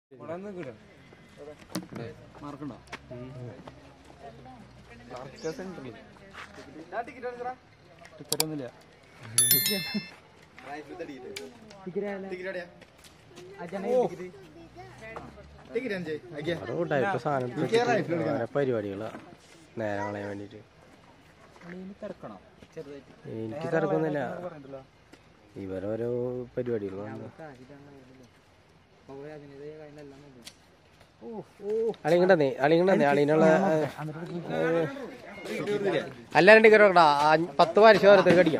മാർക്കുണ്ടോ ticket ഒന്നുമില്ല അതുകൊണ്ടായിട്ട് സാധനം പരിപാടികളാ നേരം കളയാൻ വേണ്ടിട്ട് തിരക്കണോ ചെറുതായിട്ട് എനിക്ക് തിരക്കൊന്നുമില്ല ഇവരോരോ പരിപാടികൾ വന്നു അളിങ്ങണ്ടേ അളിങ്ങണ്ടേ അളിനുള്ള അല്ലാണ്ട് ടിക്കറ്റ് നോക്കടാ അഞ്ച്- പത്ത് പലിശ ഓരോരുത്തർ കടിക്കാം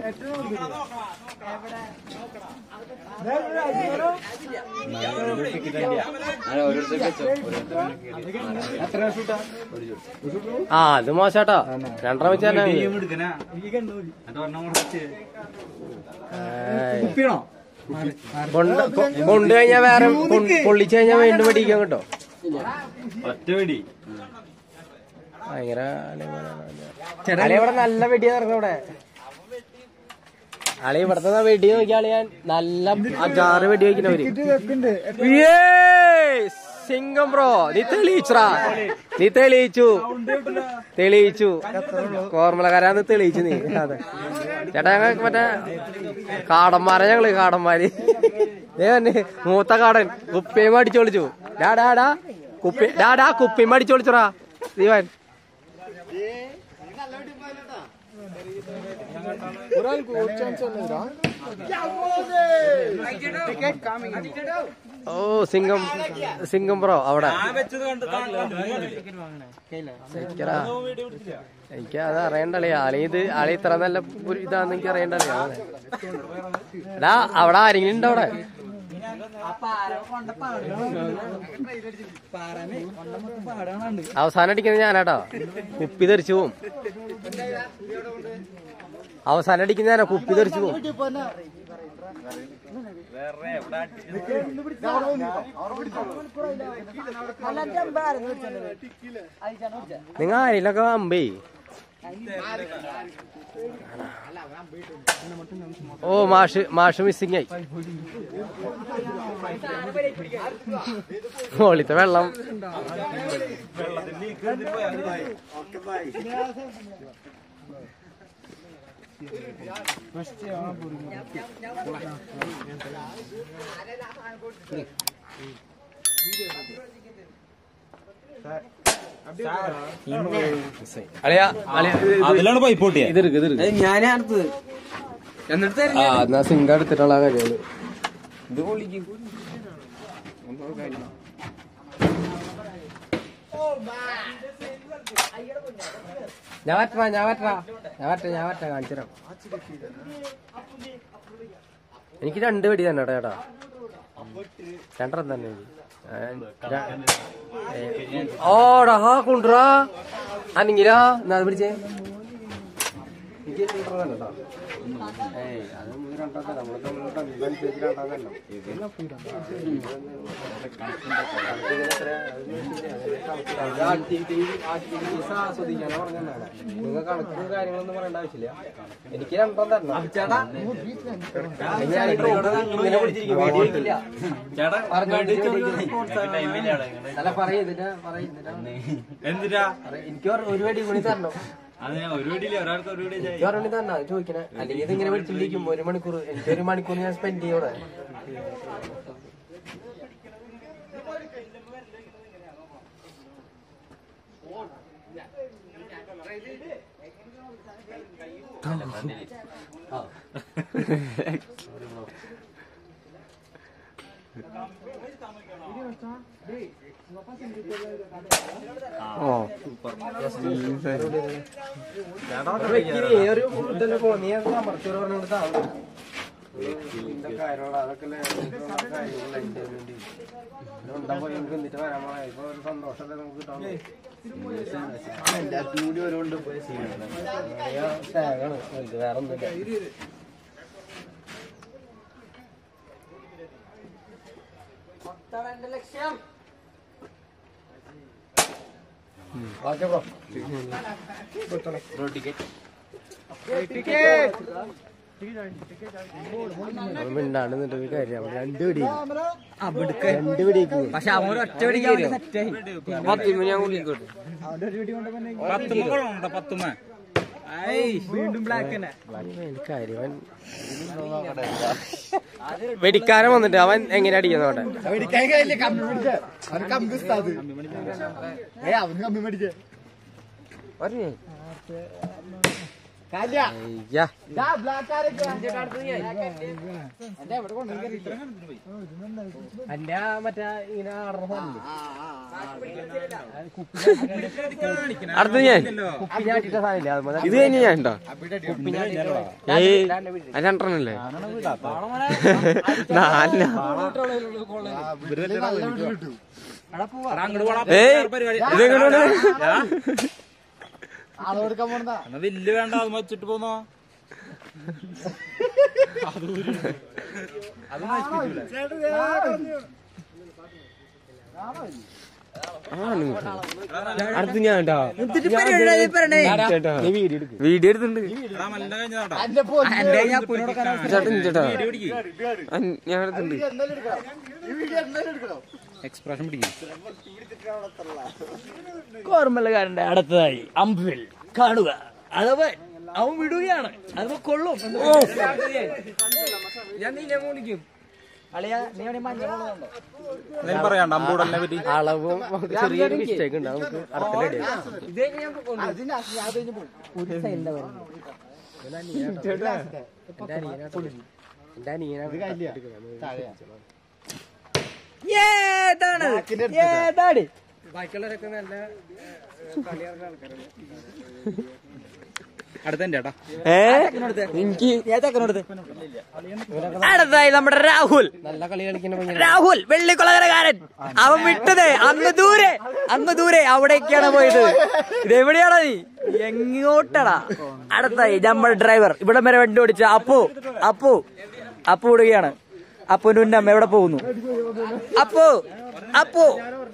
ആ അത് മോശാട്ടോ രണ്ടര വെച്ച് തന്നെ കുപ്പിയാണോ കൊണ്ട് കൊ- കൊണ്ട് കഴിഞ്ഞാ വേറെ കൊ- പൊള്ളിച്ച് കഴിഞ്ഞാ വീണ്ടും മേടിക്കാൻ കേട്ടോ ഒറ്റവെടി ഭയങ്കര അളി ഇവിടെ നല്ല വെടി നടക്കും ഇവിടെ അളി ഇവിടത്തെ വെടി നോക്കിയ അളി ഞാൻ നല്ല അജാറ് വെടി വയ്ക്കുന്നവര് സിംഗം ബ്രോ നീ തെളിയിച്ചുറാ നീ തെളിയിച്ചു തെളിയിച്ചു കോർമലക്കാരാന്ന് തെളിയിച്ചു നീ അതെ ചേട്ടാ ഞങ്ങൾ മറ്റേ കാടന്മാരെ ഞങ്ങള് കാടന്മാര് ദേ തന്നെ മൂത്ത കാടൻ കുപ്പിയും അടിച്ചു വിളിച്ചു ഡാ ഡാ ഡാ കുപ്പി ഡാ ഡാ കുപ്പിയും അടിച്ചു വിളിച്ചുറാ ദീവാൻ ഓ സിംഗം സിംഗം ബ്രോ അവിടെ എനിക്കടാ എനിക്ക് അത് അറിയണ്ടല്ലേ ആളി ഇത് ആളി ഇത്ര നല്ല ഒരു ഇതാന്ന് എനിക്ക് അറിയണ്ടല്ലേ എടാ അവിടെ ആരെങ്കിലും ഉണ്ടോ അവിടെ അവസാനം അടിക്കുന്നത് ഞാനാട്ടോ കുപ്പി തെറിച്ചു പോവും അവസാനം അടിക്കുന്ന ഞാനാ കുപ്പി തെറിച്ചു പോവും നിങ്ങൾ ആരെങ്കിലൊക്കെ അമ്പേ ഓ മാഷ് മാഷ് മിസ്സിങ് ആയി മോളിത്തെ വെള്ളം അളിയാ അളിയാ അതിലാണ് പൈപ്പ് പൊട്ടിയ ഇതെടുക്ക് ഇതെടുക്ക് ഞാനേ അടുത്തത് എന്നിട്ട് ആ എന്നാ സിംഗ് എടുത്തിട്ടുള്ള കാര്യങ്ങള് ഇത് പൊളിക്കും ഞാൻ പറ്റാ ഞാൻ പറ്റാ ഞാൻ പറ്റാ ഞാൻ പറ്റാ കാണിച്ചുതരാം എനിക്ക് രണ്ട് വെടി തന്നെ കേട്ടോ ചേട്ടാ രണ്ടെണ്ണം തന്നെ മതി. ആ, ര- ഏ, ഓടാ ഹാ കൊണ്ടുറാ അന്നെങ്കിലാ എന്നാ അത് പിടിച്ചേ എനിക്ക് രണ്ടെണ്ണം തന്നെ കേട്ടോ ഏയ് അത് മൂന്ന് രണ്ടെണ്ണം തന്നെ. നമ്മള് തമ്മിലുള്ള ബന്ധമനുസരിച്ച് രണ്ടെണ്ണം തന്നെ. അത് activity- activities ആസ്വദിക്കാനാ പറഞ്ഞതാണ്. നിങ്ങൾ കണക്കും കാര്യങ്ങളൊന്നും പറയേണ്ട ആവശ്യമില്ല എനിക്ക് രണ്ടെണ്ണം തരണം ഞാൻ ഈ റോഡ് ഇങ്ങനെ പിടിച്ചിരിക്കും വീഡിയോ ഇല്ല പറഞ്ഞോ, വീഡിയോ ഇല്ല. അല്ല പറയ് ഇതിന്റെ പറയ് ഇതിന്റെ എന്തിനാ പറയ്. എനിക്ക് ഒരു- ഒരു വെടി കൂടി തരണം അത് ഞാൻ ഒരു വെടിയില്ല ഒരാൾക്ക് ഒരു വെടി എനിക്ക് ഒരെണ്ണം തന്നെ ചോദിക്കണേ അല്ലെങ്കിൽ ഇത് ഇങ്ങനെ വിളിച്ചിരിക്കും ഒരു മണിക്കൂർ എനിക്ക് ഒരു മണിക്കൂർ ഞാൻ സ്പെൻഡ് ചെയ്യൂടെ ഓ ഒരു വ്യക്തി നീ ഒരു ഇതല്ലേ പോ നീ അത് അമർച്ചോട് പറഞ്ഞുകൊണ്ട് താഴെ ഇതിന്റെ കാര്യങ്ങള് അതൊക്കെ അല്ലേ ഇതിനുള്ള കാര്യങ്ങള് enjoyment. ഇത് ഉണ്ടാകുമ്പോ നമുക്ക് എന്നിട്ട് വരാൻ പോണേ. ഇപ്പൊ ഒരു സന്തോഷമല്ലേ നമുക്ക് കിട്ടാൻ എല്ലാവർക്കും കൂടി ഓരോണ്ട് പോയ സീനാണ് സ്നേഹമാണ് ഇത് വേറെ ഒന്നുമില്ല ഓക്കെ ബ്രോ ബ്രോ ടിക്കറ്റ് അവൻ മിണ്ടാണ്ട് നിന്നിട്ട് കാര്യം അവൻ രണ്ട് പിടി രണ്ട് പിടിക്ക് പക്ഷെ അവൻ ഒറ്റ പിടിക്കാൻ സെറ്റായി പത്തിമ ഞാൻ കുളിക്കോട്ടെ പത്തുമ്മ പത്തുമ്മ വീണ്ടും ബ്ലാക്ക് തന്നെ കാര്യം അവൻ വെടിക്കാരൻ വന്നിട്ട് അവൻ എങ്ങനെ അടിക്കുന്ന അവിടെ പറഞ്ഞു അയ്യാ എന്റെ മറ്റേ ഇങ്ങനെ അടുത്ത ഞാൻ കുപ്പിഞ്ഞാട്ടിട്ട സാധനമില്ലേ അത് മതി. ഇത് കഴിഞ്ഞ് ഞാൻ ഉണ്ടോ ഏയ് അത് രണ്ടെണ്ണല്ലേ നാലിന ഏയ് ഇതെങ്ങനെയാണ് എന്നാ വില്ല് വേണ്ട അത് വെച്ചിട്ട് പോന്നോ അടുത്ത് ഞാൻ കേട്ടോ വീഡിയോ എടുക്കും വീഡിയോ എടുത്തിട്ടുണ്ട് എടാ മല്ല കഴിഞ്ഞതാട്ടാ എന്റെ ഞാൻ പുനോട് ചേട്ടൻ ചേട്ടാ വീഡിയോ പിടിക്ക് ഞാൻ എടുത്തിട്ടുണ്ട് എക്സ്പ്രഷൻ പിടിക്കും കോർമലക്കാരന്റെ അടുത്തതായി അമ്പിൽ കാണുക അതവൻ അവൻ വിടുകയാണ് അത് കൊള്ളും ഞാൻ നീല മൂളിക്കും അളിയാ നീ അവിടെ മഞ്ഞ മുളകുണ്ടോ എന്തെങ്കിലും പറയാണ്ട് അമ്പൂടലിനെ പറ്റി അളവും ചെറിയൊരു മിസ്റ്റേക്ക് ഉണ്ട് നമുക്ക് അടുത്തിടെ ഇതേ ഞാൻ ഒരു സൈഡിലെ എന്റെ അനിയനാണ് ഏതാണ് ഏതാണ് ബാക്കിയുള്ളവരൊക്കെ നല്ല അടുത്തന്റെ ചേട്ടാ എനിക്ക് അടുത്തതായി നമ്മുടെ രാഹുൽ നല്ല കളി കളിക്കുന്ന പയ്യനാ. രാഹുൽ വെള്ളിക്കൊളകരകാരൻ അവൻ വിട്ടത് അങ്ങ് ദൂരെ അങ്ങ് ദൂരെ അവിടേക്കാണ് പോയത് ഇതെവിടെയാടാ നീ എങ്ങോട്ടാടാ അടുത്തായി നമ്മുടെ ഡ്രൈവർ ഇവിടെ വരെ വണ്ടി ഓടിച്ച അപ്പു അപ്പു അപ്പു വിടുകയാണ് അപ്പുവിന്റെ മുന്നേ അമ്മ എവിടെ പോകുന്നു അപ്പു അപ്പു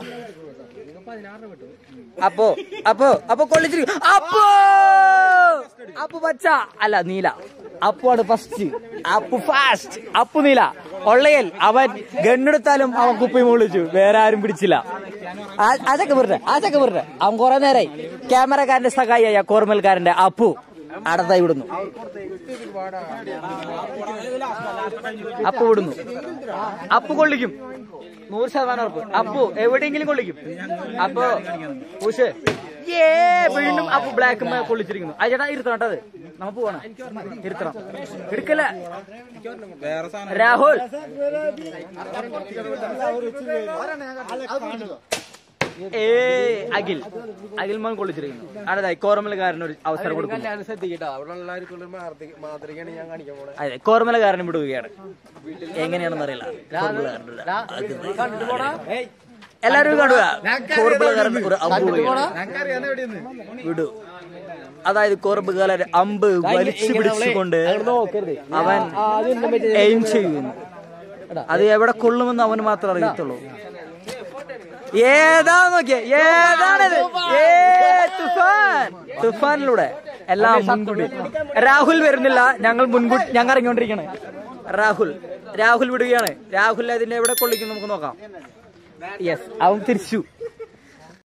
അപ്പോ അപ്പോ അപ്പൊ കൊള്ളിച്ചിരിക്കും അപ്പോ അപ്പു പച്ച അല്ല നീല അപ്പു ആണ് ഫസ്റ്റ് അപ്പു ഫാസ്റ്റ് അപ്പു നീല ഒള്ളയൽ അവൻ ഗണ്ണെടുത്താലും അവൻ കുപ്പി മുളിച്ചു വേറെ ആരും പിടിച്ചില്ല ആ- ആ ചക്ക പോരട്ടെ ആ ചക്ക പോരട്ടെ അവൻ കുറെ നേരായി ക്യാമറക്കാരന്റെ സഹായിയായ കോർമൽക്കാരന്റെ അപ്പു അടുത്തായി വിടുന്നു അപ്പു വിടുന്നു അപ്പു കൊള്ളിക്കും നൂറ് ശതമാനം ഉറപ്പ് അപ്പു എവിടെയെങ്കിലും കൊള്ളിക്കും അപ്പോ ഉഷ് ഏ വീണ്ടും അപ്പു ബ്ലാക്ക് കൊള്ളിച്ചിരിക്കുന്നു ആ ചേട്ടാ ഇരുത്തണം കേട്ടോ അത് നമുക്ക് പോകണം ഇരുത്തണം എടുക്കല്ല വേറെ സാധനം രാഹുൽ ഏ അഖിൽ അഖിൽ മോൻ കൊള്ളിച്ചിരിക്കുന്നു അടുത്തായി കോറമലക്കാരന് ഒരു അവസരം കൊടുക്കുന്നു എല്ലാവരും ശ്രദ്ധിക്കട്ടോ അവിടെ എല്ലാവർക്കും മാതൃകയാണ് ഞാൻ കാണിക്കാൻ പോണത് അതെ കോർമലക്കാരനെ വിടുകയാണ് എങ്ങനെയാണെന്ന് അറിയില്ല കോർമലക്കാരൻ്റെ അത് എല്ലാരും കാണുക കോർബുകാരൻ ഒരു അമ്പ് വീഴുകയാണ്. വിടു അതായത് കോർബുകാരൻ അമ്പ് വലിച്ചു പിടിച്ചുകൊണ്ട് അവൻ എയിം ചെയ്യുന്നു അത് എവിടെ കൊള്ളുമെന്ന് അവന് മാത്രം അറിയത്തുള്ളൂ ഏതാ നോക്കിയേ ഏതാണിത് ഏ തുഫാൻ തുഫാനിലൂടെ എല്ലാം മുൻകൂട്ടി രാഹുൽ വരുന്നില്ല ഞങ്ങൾ മുൻകൂട്ടി ഞങ്ങൾ ഇറങ്ങിക്കൊണ്ടിരിക്കണേ രാഹുൽ രാഹുൽ വിടുകയാണ് രാഹുൽ അതിനെ എവിടെ കൊള്ളിക്കും നമുക്ക് നോക്കാം യെസ് അവൻ തിരിച്ചു